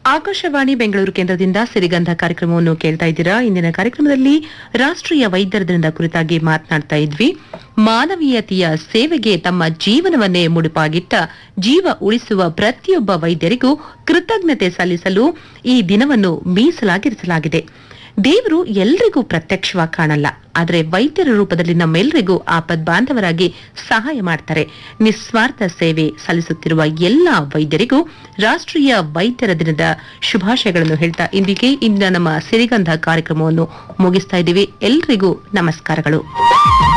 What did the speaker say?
ಆಕಾಶವಾಣಿ ಬೆಂಗಳೂರು ಕೇಂದ್ರದಿಂದ ಸಿರಿಗಂಧ ಕಾರ್ಯಕ್ರಮವನ್ನು ಕೇಳ್ತಾ ಇದ್ದೀರಾ ಇಂದಿನ ಕಾರ್ಯಕ್ರಮದಲ್ಲಿ ರಾಷ್ಟ್ರೀಯ ವೈದ್ಯರ ದಿನದ ಕುರಿತಾಗಿ ಮಾತನಾಡ್ತಾ ಇದ್ವಿ ಮಾನವೀಯತೆಯ ಸೇವೆಗೆ ತಮ್ಮ ಜೀವನವನ್ನೇ ಮುಡುಪಾಗಿಟ್ಟ ಜೀವ ಉಳಿಸುವ ಪ್ರತಿಯೊಬ್ಬ ವೈದ್ಯರಿಗೂ ಕೃತಜ್ಞತೆ ಸಲ್ಲಿಸಲು ಈ ದಿನವನ್ನು ಮೀಸಲಾಗಿರಿಸಲಾಗಿದೆ ದೇವರು ಎಲ್ರಿಗೂ ಪ್ರತ್ಯಕ್ಷವಾಗಿ ಕಾಣಲ್ಲ ಆದರೆ ವೈದ್ಯರ ರೂಪದಲ್ಲಿ ನಮ್ಮೆಲ್ಲರಿಗೂ ಆಪದ್ ಬಾಂಧವರಾಗಿ ಸಹಾಯ ಮಾಡ್ತಾರೆ ನಿಸ್ವಾರ್ಥ ಸೇವೆ ಸಲ್ಲಿಸುತ್ತಿರುವ ಎಲ್ಲಾ ವೈದ್ಯರಿಗೂ ರಾಷ್ಟ್ರೀಯ ವೈದ್ಯರ ದಿನದ ಶುಭಾಶಯಗಳನ್ನು ಹೇಳ್ತಾ ಇಂದಿಗೆ ಇಂದಿನ ನಮ್ಮ ಸಿರಿಗಂಧ ಕಾರ್ಯಕ್ರಮವನ್ನು ಮುಗಿಸ್ತಾ ಇದ್ದೀವಿ ಎಲ್ರಿಗೂ ನಮಸ್ಕಾರಗಳು